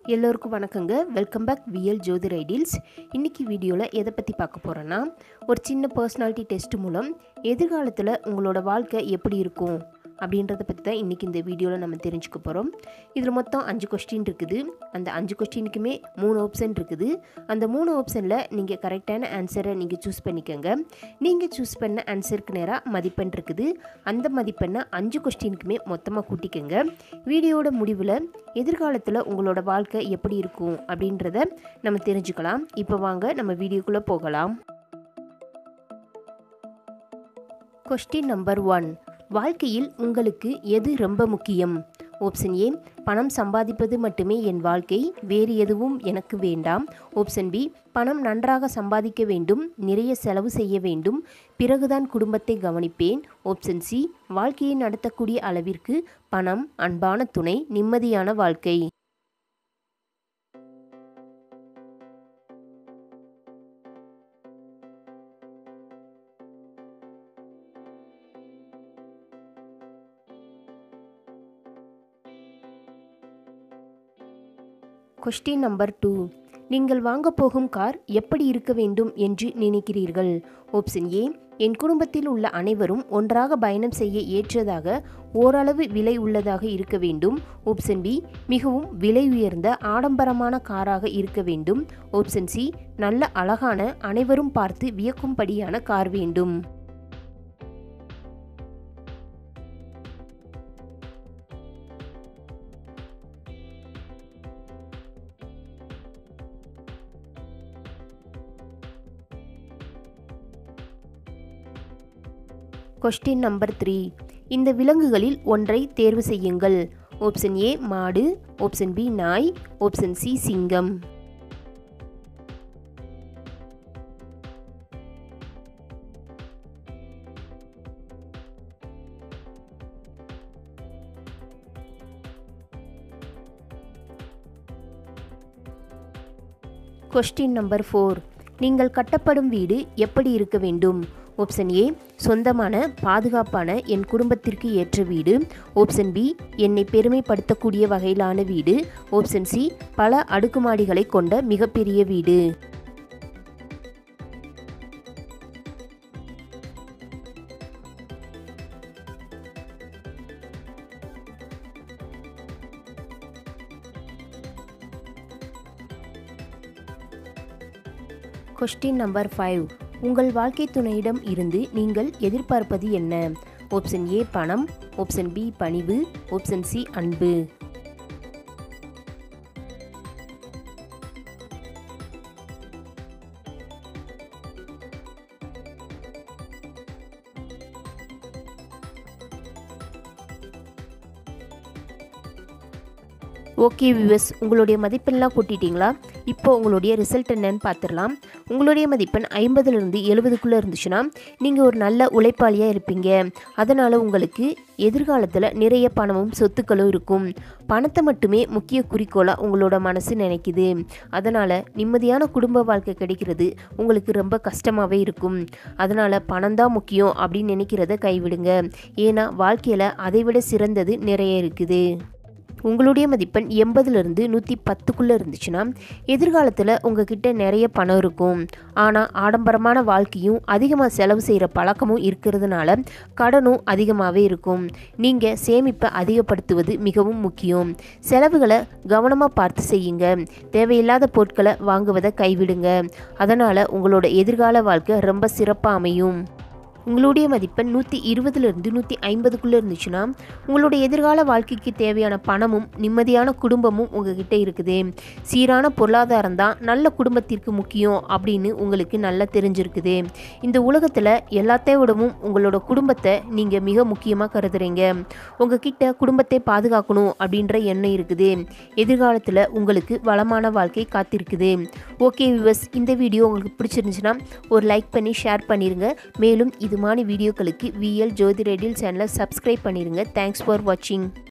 எல்லோருக்கும் வணக்கங்க welcome back VL Jothi ideals இன்றைக்கி வீடியோவில் எதை பற்றி பார்க்க போகிறோன்னா ஒரு சின்ன பர்சனாலிட்டி டெஸ்ட் மூலம் எதிர்காலத்தில் உங்களோட வாழ்க்கை எப்படி இருக்கும் அப்படின்றத பற்றி தான் இன்றைக்கி இந்த வீடியோவில் நம்ம தெரிஞ்சுக்க போகிறோம் இதில் மொத்தம் அஞ்சு கொஸ்டின் இருக்குது அந்த அஞ்சு கொஸ்டினுக்குமே மூணு ஆப்ஷன் இருக்குது அந்த மூணு ஆப்ஷனில் நீங்கள் கரெக்டான ஆன்சரை நீங்கள் சூஸ் பண்ணிக்கோங்க நீங்கள் சூஸ் பண்ண ஆன்சருக்கு நேராக மதிப்பெண் இருக்குது அந்த மதிப்பெண்ணை அஞ்சு கொஸ்டினுக்குமே மொத்தமாக கூட்டிக்கோங்க வீடியோட முடிவில் எதிர்காலத்தில் உங்களோட வாழ்க்கை எப்படி இருக்கும் அப்படின்றத நம்ம தெரிஞ்சுக்கலாம் இப்போ வாங்க நம்ம வீடியோக்குள்ளே போகலாம் கொஸ்டின் நம்பர் ஒன் வாழ்க்கையில் உங்களுக்கு எது ரொம்ப முக்கியம் ஆப்ஷன் ஏ பணம் சம்பாதிப்பது மட்டுமே என் வாழ்க்கை வேறு எதுவும் எனக்கு வேண்டாம் ஆப்ஷன் பி பணம் நன்றாக சம்பாதிக்க வேண்டும் நிறைய செலவு செய்ய வேண்டும் பிறகுதான் குடும்பத்தை கவனிப்பேன் ஆப்ஷன் சி வாழ்க்கையை நடத்தக்கூடிய அளவிற்கு பணம் அன்பான துணை நிம்மதியான வாழ்க்கை கொஸ்டின் நம்பர் டூ நீங்கள் வாங்க போகும் கார் எப்படி இருக்க வேண்டும் என்று நினைக்கிறீர்கள் ஆப்ஷன் ஏ என் குடும்பத்தில் உள்ள அனைவரும் ஒன்றாக பயணம் செய்ய ஏற்றதாக ஓரளவு விலை உள்ளதாக இருக்க வேண்டும் ஆப்ஷன் பி மிகவும் விலை உயர்ந்த ஆடம்பரமான காராக இருக்க வேண்டும் ஆப்ஷன் சி நல்ல அழகான அனைவரும் பார்த்து வியக்கும்படியான கார் வேண்டும் கொஸ்டின் நம்பர் த்ரீ இந்த விலங்குகளில் ஒன்றை தேர்வு செய்யுங்கள் ஆப்ஷன் ஏ மாடு ஆப்ஷன் பி நாய் ஆப்ஷன் சி சிங்கம் கொஸ்டின் நம்பர் ஃபோர் நீங்கள் கட்டப்படும் வீடு எப்படி இருக்க வேண்டும் ஆப்ஷன் ஏ சொந்தமான பாதுகாப்பான என் குடும்பத்திற்கு ஏற்ற வீடு ஆப்ஷன் பி என்னை பெருமைப்படுத்தக்கூடிய வகையிலான வீடு ஆப்ஷன் சி பல அடுக்குமாடிகளை கொண்ட மிகப்பெரிய வீடு கொஸ்டின் நம்பர் ஃபைவ் உங்கள் வாழ்க்கை துணையிடம் இருந்து நீங்கள் எதிர்பார்ப்பது என்ன ஆப்ஷன் ஏ பணம் ஆப்ஷன் பி பணிவு ஆப்ஷன் சி அன்பு ஓகே வியூவர்ஸ் உங்களுடைய மதிப்பெண்லாம் கூட்டிட்டீங்களா இப்போ உங்களுடைய ரிசல்ட் என்னன்னு பார்த்துடலாம் உங்களுடைய மதிப்பெண் ஐம்பதுலேருந்து எழுபதுக்குள்ளே இருந்துச்சுன்னா நீங்கள் ஒரு நல்ல உழைப்பாளியாக இருப்பீங்க அதனால் உங்களுக்கு எதிர்காலத்தில் நிறைய பணமும் சொத்துக்களும் இருக்கும் பணத்தை மட்டுமே முக்கிய குறிக்கோளாக உங்களோட மனசு நினைக்குது அதனால் நிம்மதியான குடும்ப வாழ்க்கை கிடைக்கிறது உங்களுக்கு ரொம்ப கஷ்டமாகவே இருக்கும் அதனால் பணம் தான் முக்கியம் அப்படின்னு நினைக்கிறத கைவிடுங்க ஏன்னா வாழ்க்கையில் அதை விட சிறந்தது நிறைய இருக்குது உங்களுடைய மதிப்பெண் எண்பதுலேருந்து நூற்றி பத்துக்குள்ளே இருந்துச்சுன்னா எதிர்காலத்தில் உங்ககிட்ட நிறைய பணம் இருக்கும் ஆனால் ஆடம்பரமான வாழ்க்கையும் அதிகமாக செலவு செய்கிற பழக்கமும் இருக்கிறதுனால கடனும் அதிகமாகவே இருக்கும் நீங்கள் சேமிப்பை அதிகப்படுத்துவது மிகவும் முக்கியம் செலவுகளை கவனமாக பார்த்து செய்யுங்க தேவையில்லாத பொருட்களை வாங்குவதை கைவிடுங்க அதனால் உங்களோட எதிர்கால வாழ்க்கை ரொம்ப சிறப்பாக அமையும் உங்களுடைய மதிப்பெண் நூற்றி இருபதுலேருந்து நூற்றி ஐம்பதுக்குள்ளே இருந்துச்சுன்னா உங்களுடைய எதிர்கால வாழ்க்கைக்கு தேவையான பணமும் நிம்மதியான குடும்பமும் உங்ககிட்ட இருக்குது சீரான பொருளாதாரம் தான் நல்ல குடும்பத்திற்கு முக்கியம் அப்படின்னு உங்களுக்கு நல்லா தெரிஞ்சிருக்குது இந்த உலகத்தில் எல்லாத்தையும் விடவும் உங்களோட குடும்பத்தை நீங்கள் மிக முக்கியமாக கருதுறீங்க உங்ககிட்ட குடும்பத்தை பாதுகாக்கணும் அப்படின்ற எண்ணம் இருக்குது எதிர்காலத்தில் உங்களுக்கு வளமான வாழ்க்கை காத்திருக்குது ஓகே விவஸ் இந்த வீடியோ உங்களுக்கு பிடிச்சிருந்துச்சுன்னா ஒரு லைக் பண்ணி ஷேர் பண்ணிடுங்க மேலும் இது மாதிரி வீடியோக்களுக்கு விஎல் ஜோதி ரெடில் சேனலை சப்ஸ்கிரைப் பண்ணிடுங்க தேங்க்ஸ் ஃபார் வாட்சிங்